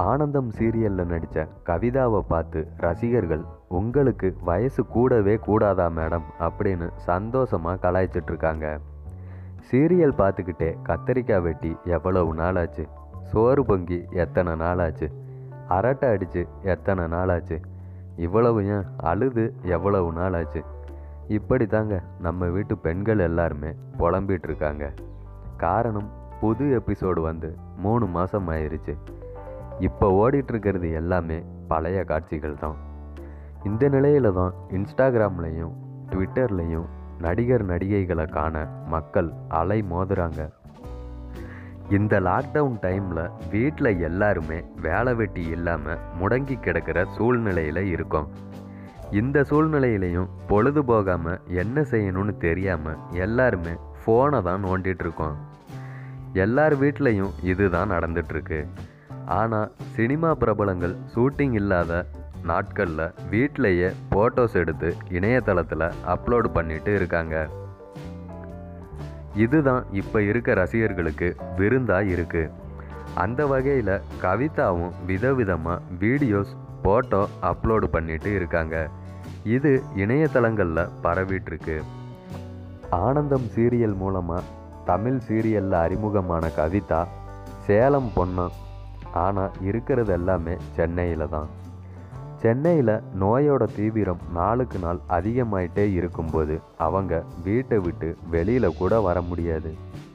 ஆனந்தம் சீரியலில் நடித்த கவிதாவை பார்த்து ரசிகர்கள் உங்களுக்கு வயசு கூடவே கூடாதா மேடம் அப்படின்னு சந்தோஷமாக கலாய்ச்சிட்ருக்காங்க சீரியல் பார்த்துக்கிட்டே கத்தரிக்காய் வெட்டி எவ்வளவு நாளாச்சு சோறு பொங்கி எத்தனை நாளாச்சு அரட்டை அடித்து எத்தனை நாளாச்சு இவ்வளவு ஏன் அழுது எவ்வளவு நாளாச்சு இப்படி தாங்க நம்ம வீட்டு பெண்கள் எல்லாருமே புலம்பிட்டு இருக்காங்க காரணம் புது எபிசோடு வந்து மூணு மாதம் ஆயிருச்சு இப்போ ஓடிட்டுருக்கிறது எல்லாமே பழைய காட்சிகள் தான் இந்த நிலையில தான் இன்ஸ்டாகிராம்லேயும் ட்விட்டர்லேயும் நடிகர் நடிகைகளை காண மக்கள் அலை மோதுறாங்க இந்த லாக்டவுன் டைமில் வீட்டில் எல்லாருமே வேலை வெட்டி இல்லாமல் முடங்கி கிடக்கிற சூழ்நிலையில் இருக்கோம் இந்த சூழ்நிலையிலையும் பொழுது போகாமல் என்ன செய்யணும்னு தெரியாமல் எல்லாருமே ஃபோனை தான் நோண்டிட்டு இருக்கோம் எல்லார் வீட்லேயும் இதுதான் நடந்துட்டுருக்கு ஆனால் சினிமா பிரபலங்கள் ஷூட்டிங் இல்லாத நாட்களில் வீட்டிலேயே ஃபோட்டோஸ் எடுத்து இணையதளத்தில் அப்லோடு பண்ணிட்டு இருக்காங்க இதுதான் இப்போ இருக்க ரசிகர்களுக்கு விருந்தாக இருக்குது அந்த வகையில் கவிதாவும் விதவிதமாக வீடியோஸ் ஃபோட்டோ அப்லோடு பண்ணிட்டு இருக்காங்க இது இணையதளங்களில் பரவிட்டுருக்கு ஆனந்தம் சீரியல் மூலமாக தமிழ் சீரியலில் அறிமுகமான கவிதா சேலம் பொண்ணு ஆனால் இருக்கிறது எல்லாமே சென்னையில் தான் சென்னையில் நோயோட தீவிரம் நாளுக்கு நாள் அதிகமாயிட்டே இருக்கும்போது அவங்க வீட்டை விட்டு வெளியில் கூட வர முடியாது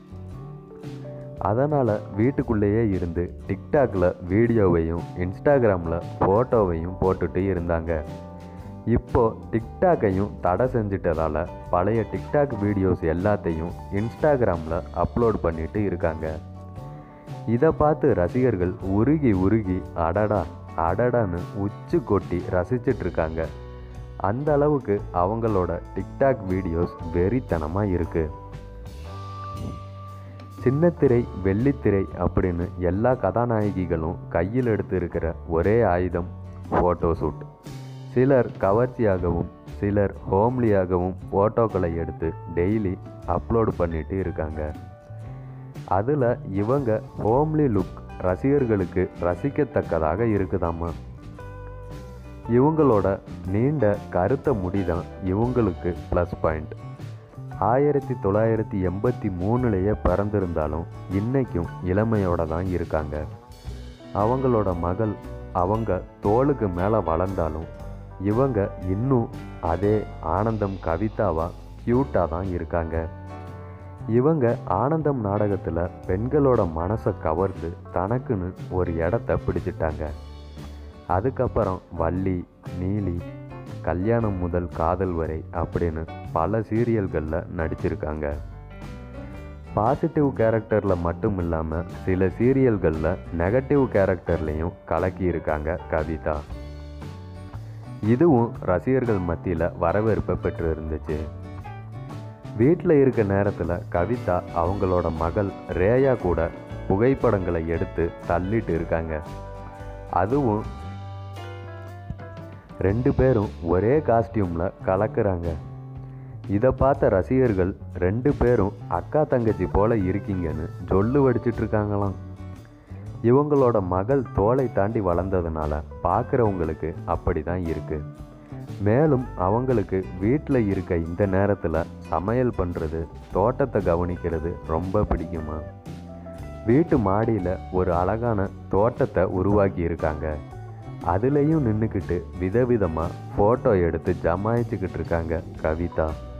அதனால் வீட்டுக்குள்ளேயே இருந்து டிக்டாக்ல வீடியோவையும் இன்ஸ்டாகிராமில் ஃபோட்டோவையும் போட்டுட்டு இருந்தாங்க இப்போ டிக்டாக்கையும் தடை செஞ்சிட்டதால பழைய டிக்டாக் வீடியோஸ் எல்லாத்தையும் இன்ஸ்டாகிராமில் அப்லோட் பண்ணிட்டு இருக்காங்க இதை பார்த்து ரசிகர்கள் உருகி உருகி அடடா அடடான்னு உச்சி கொட்டி ரசிச்சிட்டு இருக்காங்க அந்த அளவுக்கு அவங்களோட டிக்டாக் வீடியோஸ் வெறித்தனமாக இருக்கு சின்னத்திரை வெள்ளித்திரை அப்படின்னு எல்லா கதாநாயகிகளும் கையில் எடுத்து இருக்கிற ஒரே ஆயுதம் ஃபோட்டோ ஷூட் சிலர் கவர்ச்சியாகவும் சிலர் ஹோம்லியாகவும் ஃபோட்டோக்களை எடுத்து டெய்லி அப்லோடு பண்ணிட்டு இருக்காங்க அதில் இவங்க ஹோம்லி லுக் ரசிகர்களுக்கு ரசிக்கத்தக்கதாக இருக்குதாம்மா இவங்களோட நீண்ட கருத்த முடி தான் இவங்களுக்கு ப்ளஸ் பாயிண்ட் ஆயிரத்தி தொள்ளாயிரத்தி எண்பத்தி மூணுலேயே பிறந்திருந்தாலும் இன்னைக்கும் இளமையோட தான் இருக்காங்க அவங்களோட மகள் அவங்க தோளுக்கு மேலே வளர்ந்தாலும் இவங்க இன்னும் அதே ஆனந்தம் கவிதாவா க்யூட்டாக தான் இருக்காங்க இவங்க ஆனந்தம் நாடகத்தில் பெண்களோட மனசை கவர்ந்து தனக்குன்னு ஒரு இடத்த பிடிச்சிட்டாங்க அதுக்கப்புறம் வள்ளி நீலி கல்யாணம் முதல் காதல் வரை அப்படின்னு பல சீரியல்களில் நடிச்சிருக்காங்க பாசிட்டிவ் கேரக்டரில் மட்டும் இல்லாமல் சில சீரியல்களில் நெகட்டிவ் கேரக்டர்லேயும் கலக்கியிருக்காங்க கவிதா இதுவும் ரசிகர்கள் மத்தியில் வரவேற்பை பெற்று இருந்துச்சு வீட்டில் இருக்க நேரத்தில் கவிதா அவங்களோட மகள் ரேயா கூட புகைப்படங்களை எடுத்து தள்ளிட்டு இருக்காங்க அதுவும் ரெண்டு பேரும் ஒரே காஸ்டியூமில் கலக்குறாங்க இதை பார்த்த ரசிகர்கள் ரெண்டு பேரும் அக்கா தங்கச்சி போல இருக்கீங்கன்னு சொல்லு வடிச்சிட்டு இருக்காங்களாம் இவங்களோட மகள் தோலை தாண்டி வளர்ந்ததுனால பார்க்குறவங்களுக்கு அப்படி தான் இருக்கு மேலும் அவங்களுக்கு வீட்டில் இருக்க இந்த நேரத்தில் சமையல் பண்ணுறது தோட்டத்தை கவனிக்கிறது ரொம்ப பிடிக்குமா வீட்டு மாடியில் ஒரு அழகான தோட்டத்தை உருவாக்கி இருக்காங்க அதுலேயும் நின்றுக்கிட்டு விதவிதமாக ஃபோட்டோ எடுத்து ஜமாயிச்சுக்கிட்டு இருக்காங்க கவிதா